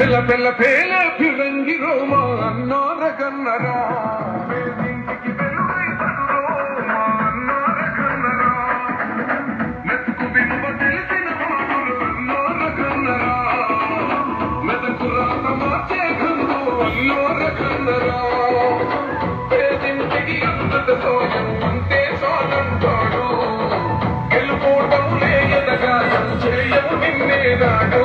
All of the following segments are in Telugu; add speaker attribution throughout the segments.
Speaker 1: పెళ్ళ పెళ్ళ పేల ఫిరంగి రోమా అన్నోర కన్నరా పేదింటికి వెలుగై పడురో మా అన్నోర కన్నరా మెతుకు విలువ తెలిసిన మాటలు అన్నోర కన్నరా మెదకు రాత మార్చే కన్ను అన్నోర కన్నరా పేదింటికి అంతట సోయం అంతే సోనంటాడు గెలుపోవటం లేదగా సంచయం నిన్నేనాడు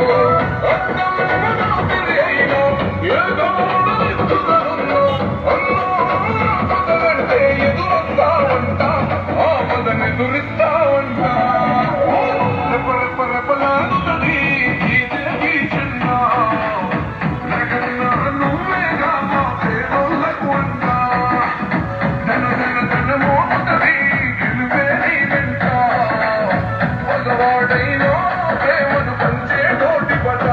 Speaker 1: ఎదురిస్తా ఉంటా రెప రెప రెపలాడుతుంది ఈ దేవి చిన్న నగన్న నువ్వేగా మా పేదోళ్ళకు అంటా ధన ధన ధన మోగుతుంది గెలుపే నీ వెంట మగవాడైనా ప్రేమను పంచే నోటి పట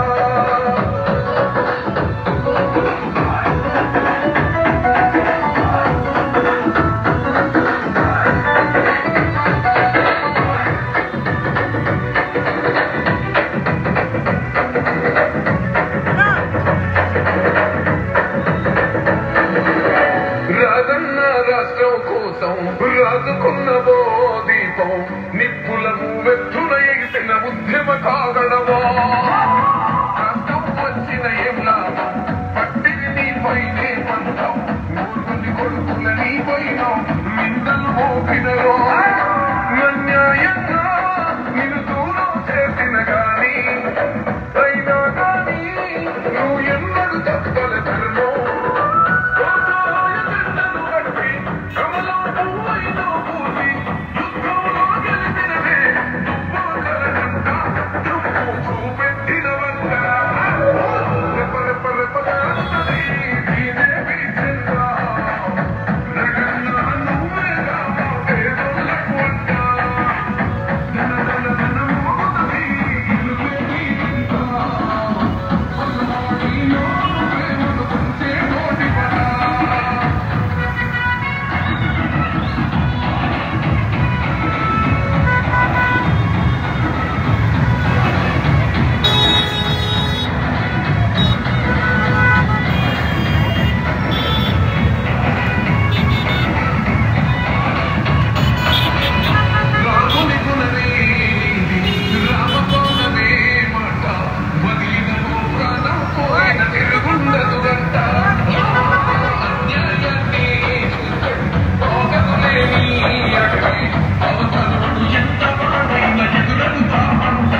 Speaker 1: రాజన్న రాష్ట్రం కోసం రాజుకున్న ఓ దీపం నిప్పులను వెచ్చున ఎగిసిన ఉద్యమ కాగడవా రాష్ట్రం వచ్చిన ఏం లాభం పట్టిని నీపైనే పంతం మూర్ఖుని కొడుకుల నీపైన నిందలు మోపినరో అన్యాయంగా నిన్ను దూరం చేసిన గాని అయినా గాని నువ్వు ఎన్నడు చెప్పల ధర్మం రాముని గుణమే నీది, రామకోణమే మాట. వదిలినను ప్రాణం పోయిన తిరుగుండదు గంట. అన్యాయాన్ని చూపెడు, పోగదులే నీ అడవి. అవతలుడు ఎంత వాడైన ఎదురడుతామంట.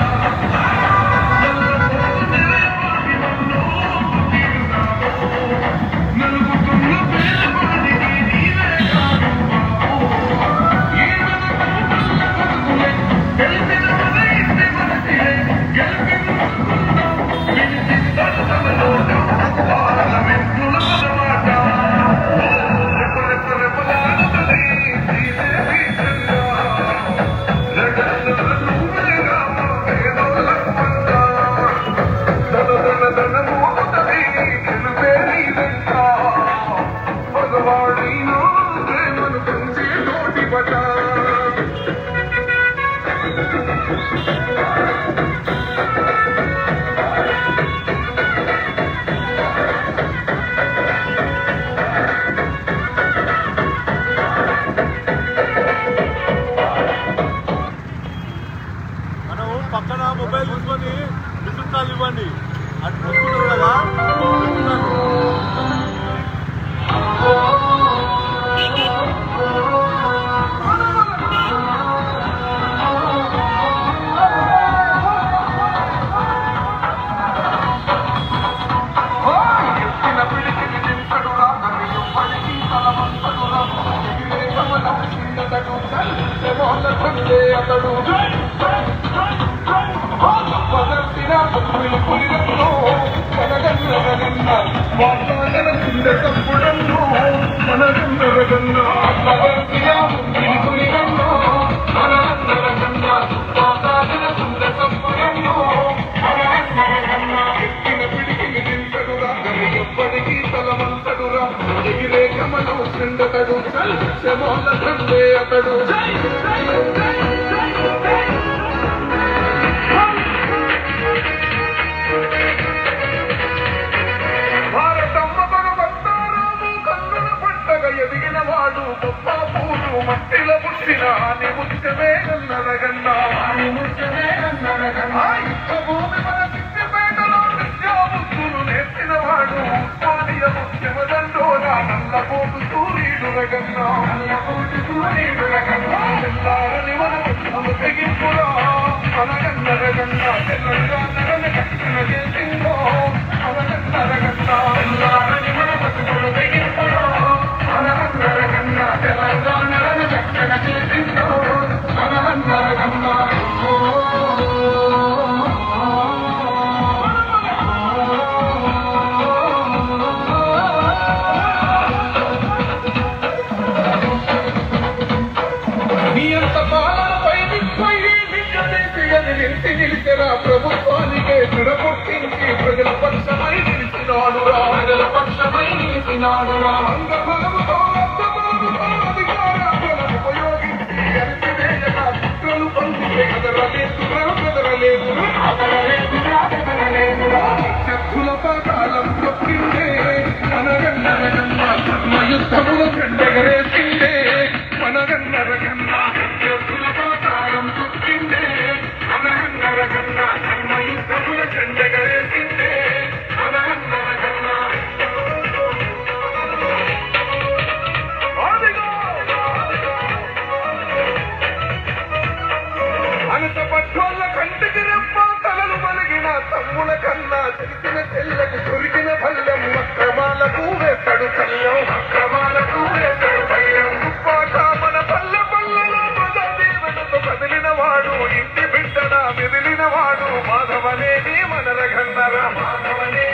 Speaker 1: నలుగుతున్న పేదవాడికి నీవే కాదు బాబు. భగవాడైనా ప్రేమను పెంచే నోటి పట
Speaker 2: మనం పక్కన మొబైల్ తీసుకొని విసురుతాలు ఇవ్వండి అటు చూస్తున్నారు కదా విసురుతాలు.
Speaker 1: ఎత్తిన పిడికిలి నింపడు రాగని ఎవ్వడికి తలవంతడు రా. ఎగిరే కమలం చిన్నదడు, శమోల తండే అతడు. పదర్శిన పులి పులిరన్నో, కనగన్నరగన్న, వాతాగన కుండ తప్పుడన్నో, మనగన్నరగన్న. పదర్శిన పులి పులిరన్నో, మనగన్నరగన్న, వాతాగన కుండ తప్పుడన్నో, మనగన్నరగన్న. ఎత్తిన పిడికిలి నింపడు రాగని ఎవ్వడికి తలవంతడురా ఎగిరే కమలం చిందతడు శమోల తండే అతడు నరగన్నా ఆ యుద్ధ భూమి మన సిద్ధిపేటలో విద్యాబుద్ధులు నేర్చినవాడు ఉస్మానియ ముఖ్యమదండోరా నల్లపోటు సూర్యుడు రగన్నా తెల్లారని మన ఉత్తమ తెగింపురా అనగన్న రగన్నా తెలంగాణ కట్టిన చేసిందో అనగన్న రగన్నా తెల్లారని మన బతుకులు తెగింపురా అనగన్న రగన్నా తెలంగాణ కట్టిన చేసిందో అనగన్న రగన్నా నీ అంత పాలనపై నిప్పై నిజమేసి అది నిలిచి నిలిచెరా ప్రభుత్వానికే చెడగొట్టించి ప్రజల పక్షమై నిలిచినాడురా ప్రజల పక్షమై నిలిచినాడురా అంగబలముతో అర్థబలముతో అధికార బలం ఉపయోగించి అరిచివేయగా కుట్రలు పంపితే కదలలేదురా కదలలేదురా కదలలేదురా కదలలేదురా శత్రుల పాతాళం తొక్కిందే అనగన్నరగన్న ధర్మ యుద్ధముల చెండెగరేసిందే మనగన్నరగన్న శత్రుల పాతాళం తొక్కిందే అనగన్నరగన్న ధర్మ యుద్ధముల చెండెగరేసిందే మనగన్నరగన్న అనత పట్టోళ్ళ కంటికి రెప్ప తలలు మలిగిన తమ్ముల కన్నా తెలిసిన చెల్లకు దొరికిన ఫల్యం అక్రమాలకు వేస్తాడు కల్యం అక్రమాలకు వేస్తాడు కల్యం తుప్పాక మన పల్లె పల్లెలో ప్రజాదీవెనతో కదిలిన వాడు ఇంటి బిడ్డన మెదిలిన వాడు మాధవనేది మన రఘన్నర మాధవనేది